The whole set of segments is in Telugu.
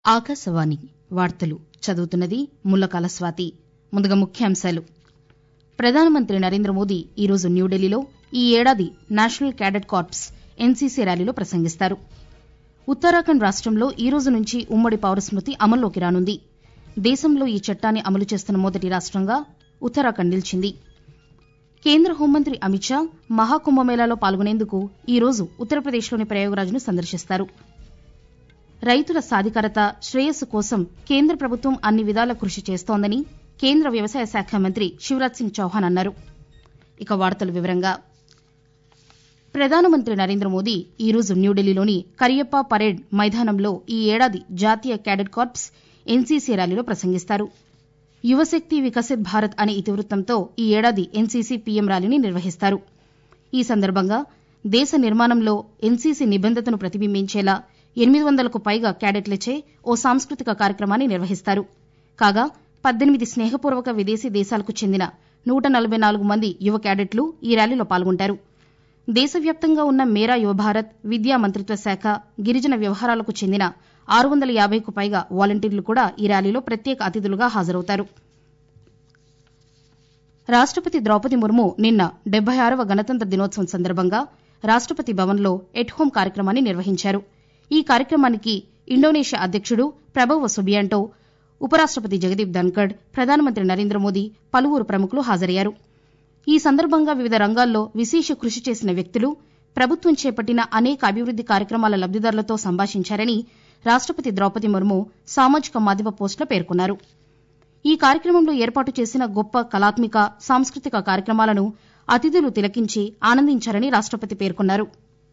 ఆకాశవాణి వార్తలు చదువుతున్నది ముల్లకాల స్వాతి ముందుగా ముఖ్యాంశాలు ప్రధానమంత్రి నరేంద్ర మోదీ ఈరోజు న్యూఢిల్లీలో ఈ ఏడాది నేషనల్ క్యాడెట్ కార్ప్స్ ఎన్సీసీ ర్యాలీలో ప్రసంగిస్తారు ఉత్తరాఖండ్ రాష్టంలో ఈ రోజు నుంచి ఉమ్మడి పౌరస్మృతి అమల్లోకి రానుంది దేశంలో ఈ చట్టాన్ని అమలు చేస్తున్న మొదటి రాష్టంగా ఉత్తరాఖండ్ నిలిచింది కేంద్ర హోంమంత్రి అమిత్ షా మహాకుంభమేళాలో పాల్గొనేందుకు ఈ రోజు ఉత్తరప్రదేశ్లోని ప్రయాగ్రాజ్ను సందర్శిస్తారు రైతుల సాధికారత శ్రేయస్సు కోసం కేంద్ర ప్రభుత్వం అన్ని విధాలా కృషి చేస్తోందని కేంద్ర వ్యవసాయ శాఖ మంత్రి శివరాజ్ సింగ్ చౌహాన్ అన్నారు ఇక వార్తల వివరంగా ప్రధానమంత్రి నరేంద్ర మోదీ ఈరోజు న్యూఢిల్లీలోని కరియప్ప పరేడ్ మైదానంలో ఈ ఏడాది జాతీయ క్యాడెట్ కార్ప్స్ ఎన్సీసీ ర్యాలీలో ప్రసంగిస్తారు యువశక్తి వికసిత్ భారత్ అనే ఇతివృత్తంతో ఈ ఏడాది ఎన్సీసీ పీఎం ర్యాలీని నిర్వహిస్తారు ఈ సందర్భంగా దేశ నిర్మాణంలో ఎన్సీసీ నిబద్దతను ప్రతిబింబించేలా ఎనిమిది వందలకు పైగా క్యాడెట్లచే ఓ సాంస్కృతిక కార్యక్రమాన్ని నిర్వహిస్తారు కాగా పద్దెనిమిది స్నేహపూర్వక విదేశీ దేశాలకు చెందిన నూట నలభై నాలుగు మంది యువ క్యాడెట్లు ఈ ర్యాలీలో పాల్గొంటారు దేశవ్యాప్తంగా ఉన్న మేరా యువభారత్ విద్యా మంత్రిత్వ శాఖ గిరిజన వ్యవహారాలకు చెందిన ఆరు వందల యాభైకు పైగా వాలంటీర్లు కూడా ఈ ర్యాలీలో ప్రత్యేక అతిథులుగా హాజరవుతారు రాష్టపతి ద్రౌపది ముర్ము నిన్న డెబ్బై ఆరవ గణతంత్ర దినోత్సవం సందర్భంగా రాష్టపతి భవన్లో ఎట్ హోం కార్యక్రమాన్ని నిర్వహించారు ఈ కార్యక్రమానికి ఇండోనేషియా అధ్యక్షుడు ప్రభవ్ సుబియాంటో ఉపరాష్టపతి జగదీప్ ధన్కడ్ ప్రధానమంత్రి నరేంద్ర మోదీ పలువురు ప్రముఖులు హాజరయ్యారు ఈ సందర్భంగా వివిధ రంగాల్లో విశేష కృషి చేసిన వ్యక్తులు ప్రభుత్వం చేపట్టిన అనేక అభివృద్ది కార్యక్రమాల లబ్దిదారులతో సంభాషించారని రాష్టపతి ద్రౌపది ముర్ము సామాజిక మాధ్యమ పోస్టులో పేర్కొన్నారు ఈ కార్యక్రమంలో ఏర్పాటు చేసిన గొప్ప కళాత్మిక సాంస్కృతిక కార్యక్రమాలను అతిథులు తిలకించి ఆనందించారని రాష్టపతి పేర్కొన్నారు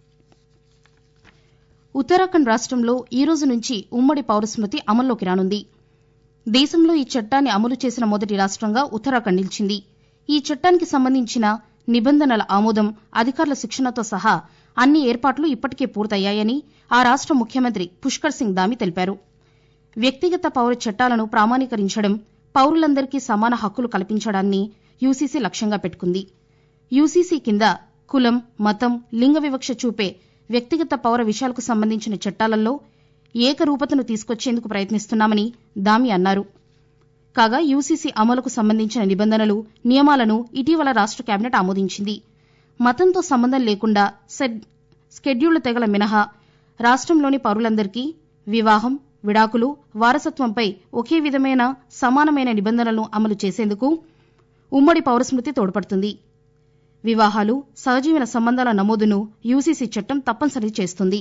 ఉత్తరాఖండ్ రాష్టంలో ఈ రోజు నుంచి ఉమ్మడి పౌరస్మృతి అమల్లోకి రానుంది దేశంలో ఈ చట్టాన్ని అమలు చేసిన మొదటి రాష్టంగా ఉత్తరాఖండ్ నిలిచింది ఈ చట్టానికి సంబంధించిన నిబంధనల ఆమోదం అధికారుల శిక్షణతో సహా అన్ని ఏర్పాట్లు ఇప్పటికే పూర్తయ్యాయని ఆ రాష్ట ముఖ్యమంత్రి పుష్కర్ సింగ్ దామి తెలిపారు వ్యక్తిగత పౌర చట్టాలను ప్రామాణీకరించడం పౌరులందరికీ సమాన హక్కులు కల్పించడాన్ని యూసీసీ లక్ష్యంగా పెట్టుకుంది యూసీసీ కింద కులం మతం లింగ వివక్ష చూపే వ్యక్తిగత పౌర విషయాలకు సంబంధించిన చట్టాలలో ఏకరూపతను తీసుకొచ్చేందుకు ప్రయత్నిస్తున్నామని దామి అన్నారు కాగా యూసీసీ అమలుకు సంబంధించిన నిబంధనలు నియమాలను ఇటీవల రాష్ట కేబినెట్ ఆమోదించింది మతంతో సంబంధం లేకుండా స్కెడ్యూల్డ్ తెగల మినహా రాష్టంలోని పౌరులందరికీ వివాహం విడాకులు వారసత్వంపై ఒకే విధమైన సమానమైన నిబంధనలను అమలు చేసేందుకు ఉమ్మడి పౌరస్మృతి తోడ్పడుతుంది వివాహాలు సహజీవన సంబంధాల నమోదును యూసీసీ చట్టం తప్పనిసరి చేస్తుంది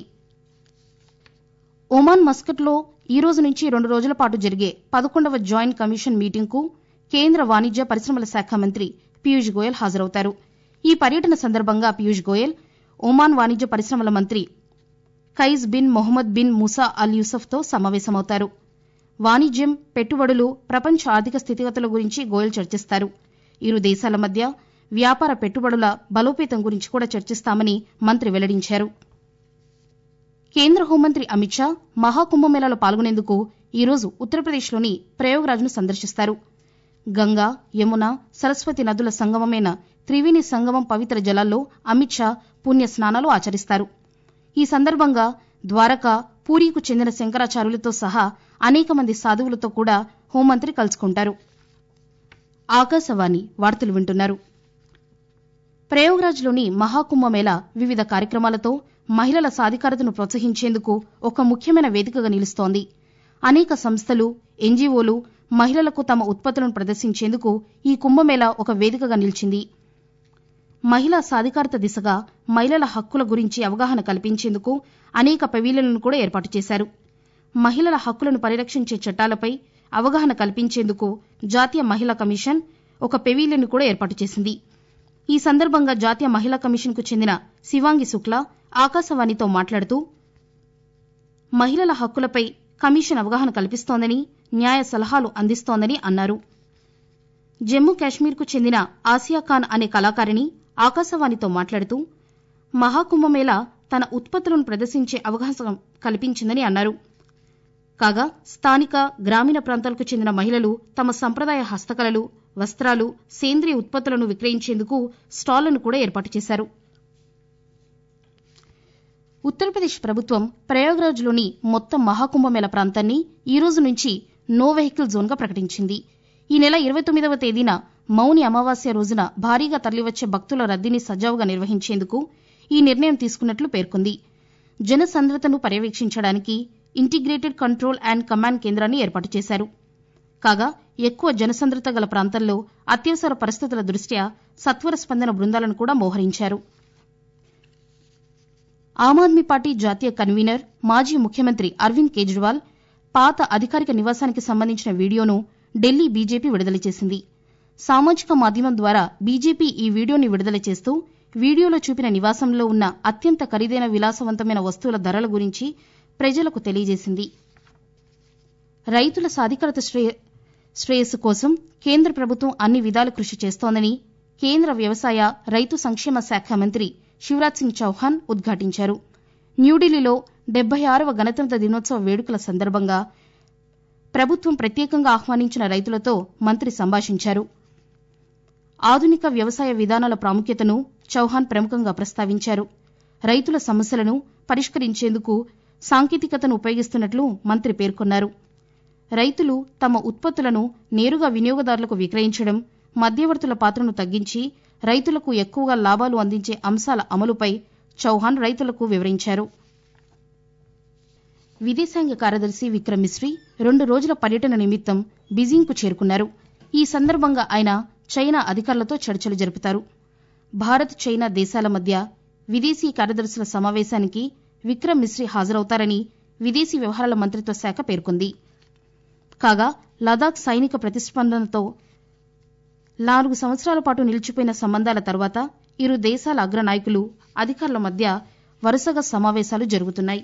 ఒమాన్ మస్కట్లో ఈ రోజు నుంచి రెండు రోజుల పాటు జరిగే పదకొండవ జాయింట్ కమిషన్ మీటింగ్కు కేంద్ర వాణిజ్య పరిశ్రమల శాఖ మంత్రి పీయూష్ గోయల్ హాజరవుతారు ఈ పర్యటన సందర్భంగా పీయూష్ గోయల్ ఒమాన్ వాణిజ్య పరిశ్రమల మంత్రి Qais bin Mohammed bin Musa al యూసఫ్తో సమావేశమవుతారు వాణిజ్యం పెట్టుబడులు ప్రపంచ ఆర్థిక స్థితిగతుల గురించి గోయల్ చర్చిస్తారు ఇరు దేశాల మధ్య వ్యాపార పెట్టుబడుల బలోపేతం గురించి కూడా చర్చిస్తామని మంత్రి వెల్లడించారు కేంద్ర హోంమంత్రి అమిత్ షా మహాకుంభమేళాలో పాల్గొనేందుకు ఈరోజు ఉత్తరప్రదేశ్లోని ప్రయోగరాజ్ను సందర్శిస్తారు గంగా యమున సరస్వతి నదుల సంగమమైన త్రివేణి సంగమం పవిత్ర జలాల్లో అమిత్ షా పుణ్య స్నానాలు ఆచరిస్తారు ఈ సందర్భంగా ద్వారకా పూరీకు చెందిన శంకరాచార్యులతో సహా అనేక మంది సాధువులతో కూడా హోంమంత్రి కలుసుకుంటారు ఆకాశవాణి వార్తలు వింటున్నారు ప్రయోగరాజ్లోని మహాకుంభమేళ వివిధ కార్యక్రమాలతో మహిళల సాధికారతను ప్రోత్సహించేందుకు ఒక ముఖ్యమైన వేదికగా నిలుస్తోంది అనేక సంస్థలు ఎన్జీఓలు మహిళలకు తమ ఉత్పత్తులను ప్రదర్శించేందుకు ఈ కుంభమేళ ఒక వేదికగా నిలిచింది మహిళా సాధికారత దిశగా మహిళల హక్కుల గురించి అవగాహన కల్పించేందుకు అనేక పెవీలియన్లను కూడా ఏర్పాటు చేశారు మహిళల హక్కులను పరిరక్షించే చట్టాలపై అవగాహన కల్పించేందుకు జాతీయ మహిళా కమిషన్ ఒక పెవీలియన్ కూడా ఏర్పాటు చేసింది ఈ సందర్భంగా జాతీయ మహిళా కమిషన్కు చెందిన శివాంగి శుక్లా ఆకాశవాణితో మాట్లాడుతూ మహిళల హక్కులపై కమిషన్ అవగాహన కల్పిస్తోందని న్యాయ సలహాలు అందిస్తోందని అన్నారు జమ్మూ కాశ్మీర్కు చెందిన ఆసియా ఖాన్ అనే కళాకారిణి ఆకాశవాణితో మాట్లాడుతూ మహాకుంభమేళ తన ఉత్పత్తులను ప్రదర్శించే అవకాశం కల్పించిందని అన్నారు కాగా స్థానిక గ్రామీణ ప్రాంతాలకు చెందిన మహిళలు తమ సంప్రదాయ హస్తకళలు వస్త్రాలు సేంద్రియ ఉత్పత్తులను విక్రయించేందుకు స్టాళ్లను కూడా ఏర్పాటు చేశారు ఉత్తరప్రదేశ్ ప్రభుత్వం ప్రయాగ్రాజ్లోని మొత్తం మహాకుంభమేళ ప్రాంతాన్ని ఈ రోజు నుంచి నో వెహికల్ జోన్గా ప్రకటించింది ఈ నెల ఇరవై తొమ్మిదవ తేదీన మౌని అమావాస్య రోజున భారీగా తరలివచ్చే భక్తుల రద్దీని సజావుగా నిర్వహించేందుకు ఈ నిర్ణయం తీసుకున్నట్లు పేర్కొంది జనసంద్రతను పర్యవేక్షించడానికి ఇంటిగ్రేటెడ్ కంట్రోల్ అండ్ కమాండ్ కేంద్రాన్ని ఏర్పాటు చేశారు కాగా ఎక్కువ జనసంద్రత గల ప్రాంతాల్లో అత్యవసర పరిస్థితుల దృష్ట్యా సత్వర స్పందన బృందాలను కూడా మోహరించారు ఆమ్ ఆద్మీ పార్టీ జాతీయ కన్వీనర్ మాజీ ముఖ్యమంత్రి అరవింద్ కేజ్రీవాల్ పాత అధికారిక నివాసానికి సంబంధించిన వీడియోను ఢిల్లీ బీజేపీ విడుదల చేసింది సామాజిక మాధ్యమం ద్వారా బీజేపీ ఈ వీడియోని విడుదల చేస్తూ వీడియోలో చూపిన నివాసంలో ఉన్న అత్యంత ఖరీదైన విలాసవంతమైన వస్తువుల ధరల గురించి ప్రజలకు తెలియజేసింది రైతుల సాధికారత శ్రేయస్సు కోసం కేంద్ర ప్రభుత్వం అన్ని విధాలు కృషి చేస్తోందని కేంద్ర వ్యవసాయ రైతు సంక్షేమ శాఖ మంత్రి శివరాజ్ సింగ్ చౌహాన్ ఉద్ఘాటించారు న్యూఢిల్లీలో డెబ్బై ఆరవ గణతంత్ర దినోత్సవ వేడుకల సందర్భంగా ప్రభుత్వం ప్రత్యేకంగా ఆహ్వానించిన రైతులతో మంత్రి సంభాషించారు ఆధునిక వ్యవసాయ విధానాల ప్రాముఖ్యతను చౌహాన్ ప్రముఖంగా ప్రస్తావించారు రైతుల సమస్యలను పరిష్కరించేందుకు సాంకేతికతను ఉపయోగిస్తున్నట్లు మంత్రి పేర్కొన్నారు రైతులు తమ ఉత్పత్తులను నేరుగా వినియోగదారులకు విక్రయించడం మధ్యవర్తుల పాత్రను తగ్గించి రైతులకు ఎక్కువగా లాభాలు అందించే అంశాల అమలుపై చౌహాన్ రైతులకు వివరించారు విదేశాంగ కార్యదర్శి విక్రమ్ మిశ్రీ రెండు రోజుల పర్యటన నిమిత్తం బీజింగ్కు చేరుకున్నారు ఈ సందర్భంగా ఆయన చైనా అధికారులతో చర్చలు జరుపుతారు భారత్ చైనా దేశాల మధ్య విదేశీ కార్యదర్శుల సమావేశానికి విక్రమ్ మిశ్రీ హాజరవుతారని విదేశీ వ్యవహారాల మంత్రిత్వ శాఖ పేర్కొంది కాగా లదాఖ్ సైనిక ప్రతిస్పందనతో నాలుగు సంవత్సరాల పాటు నిలిచిపోయిన సంబంధాల తర్వాత ఇరు దేశాల అగ్రనాయకులు అధికారుల మధ్య వరుసగా సమావేశాలు జరుగుతున్నాయి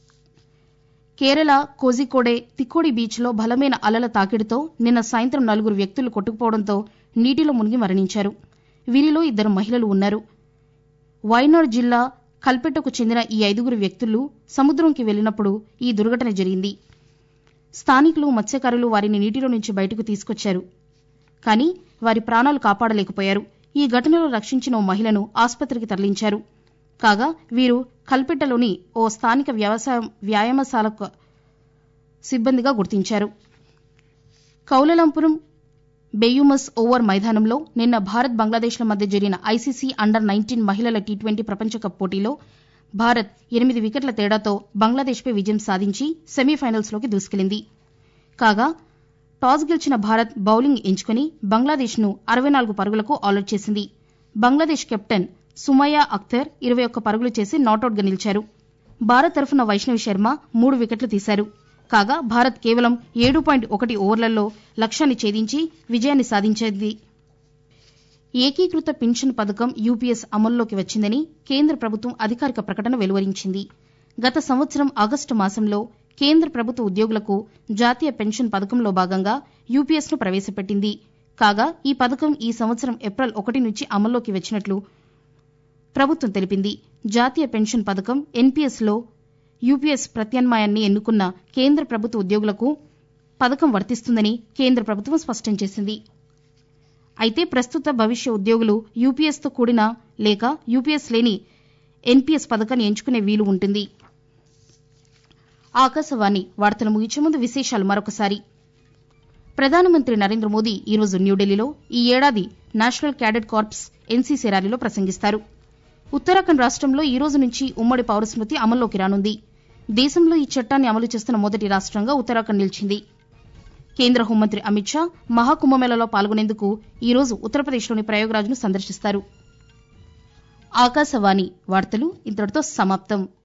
కేరళ కోజికోడే తిక్కోడి బీచ్లో బలమైన అలల తాకిడితో నిన్న సాయంత్రం నలుగురు వ్యక్తులు కొట్టుకుపోవడంతో నీటిలో మునిగి మరణించారు వీరిలో ఇద్దరు మహిళలు ఉన్నారు వైనాడ్ జిల్లా కల్పెట్టకు చెందిన ఈ ఐదుగురు వ్యక్తులు సముద్రంకి వెళ్లినప్పుడు ఈ దుర్ఘటన జరిగింది స్థానికులు మత్స్యకారులు వారిని నీటిలో నుంచి బయటకు తీసుకొచ్చారు కానీ వారి ప్రాణాలు కాపాడలేకపోయారు ఈ ఘటనలో రక్షించిన ఓ మహిళను ఆసుపత్రికి తరలించారు కాగా వీరు కల్పెట్టలోని ఓ స్థానిక వ్యవసాయ వ్యాయామశాల సిబ్బందిగా గుర్తించారు కౌలలంపురం బెయ్యుమస్ ఓవర్ మైదానంలో నిన్న భారత్ బంగ్లాదేశ్ల మధ్య జరిగిన ఐసీసీ అండర్ నైన్టీన్ మహిళల టీ ట్వంటీ ప్రపంచకప్ పోటీలో భారత్ ఎనిమిది వికెట్ల తేడాతో బంగ్లాదేశ్పై విజయం సాధించి సెమీఫైనల్స్లోకి దూసుకెళ్లింది కాగా టాస్ గెలిచిన భారత్ బౌలింగ్ ఎంచుకుని బంగ్లాదేశ్ను అరవై నాలుగు పరుగులకు ఆలౌట్ చేసింది బంగ్లాదేశ్ కెప్టెన్ సుమయ్య అఖ్తర్ ఇరవై ఒక్క పరుగులు చేసి నాటౌట్గా నిలిచారు భారత్ తరఫున వైష్ణవి శర్మ మూడు వికెట్లు తీశారు కాగా భారత్ కేవలం ఏడు పాయింట్ ఒకటి ఓవర్లలో లక్ష్యాన్ని ఛేదించి విజయాన్ని సాధించింది ఏకీకృత పింఛన్ పథకం యూపీఎస్ అమల్లోకి వచ్చిందని కేంద్ర ప్రభుత్వం అధికారిక ప్రకటన వెలువరించింది గత సంవత్సరం ఆగస్టు మాసంలో కేంద్ర ప్రభుత్వ ఉద్యోగులకు జాతీయ పెన్షన్ పథకంలో భాగంగా యూపీఎస్ను ప్రవేశపెట్టింది కాగా ఈ పథకం ఈ సంవత్సరం ఏప్రిల్ ఒకటి నుంచి అమల్లోకి వచ్చినట్లు ప్రభుత్వం తెలిపింది జాతీయ పెన్షన్ పథకం ఎన్పీఎస్లో యూపీఎస్ ప్రత్యామ్నాయాన్ని ఎన్నుకున్న కేంద్ర ప్రభుత్వ ఉద్యోగులకు పథకం వర్తిస్తుందని కేంద్ర ప్రభుత్వం స్పష్టం చేసింది అయితే ప్రస్తుత భవిష్య ఉద్యోగులు యూపీఎస్తో కూడిన లేక యూపీఎస్ లేని ఎన్పీఎస్ పథకాన్ని ఎంచుకునే వీలు ఉంటుంది ఆకాశవాణి వార్తలు ముగించే ముందు విశేషాలు మరొకసారి ప్రధానమంత్రి నరేంద్ర మోదీ ఈరోజు న్యూఢిల్లీలో ఈ ఏడాది నేషనల్ క్యాడెట్ కార్ప్స్ ఎన్సీసీ ర్యాలీలో ప్రసంగిస్తారు ఉత్తరాఖండ్ రాష్ట్రంలో ఈ రోజు నుంచి ఉమ్మడి పౌరస్మృతి అమల్లోకి రానుంది దేశంలో ఈ చట్టాన్ని అమలు చేస్తున్న మొదటి రాష్ట్రంగా ఉత్తరాఖండ్ నిలిచింది కేంద్ర హోంమంత్రి అమిత్ షా మహాకుంభమేళలో పాల్గొనేందుకు ఈ రోజు ఉత్తరప్రదేశ్లోని ప్రయోగరాజ్ను సందర్శిస్తారు ఆకాశవాణి వార్తలు ఇంతటితో సమాప్తం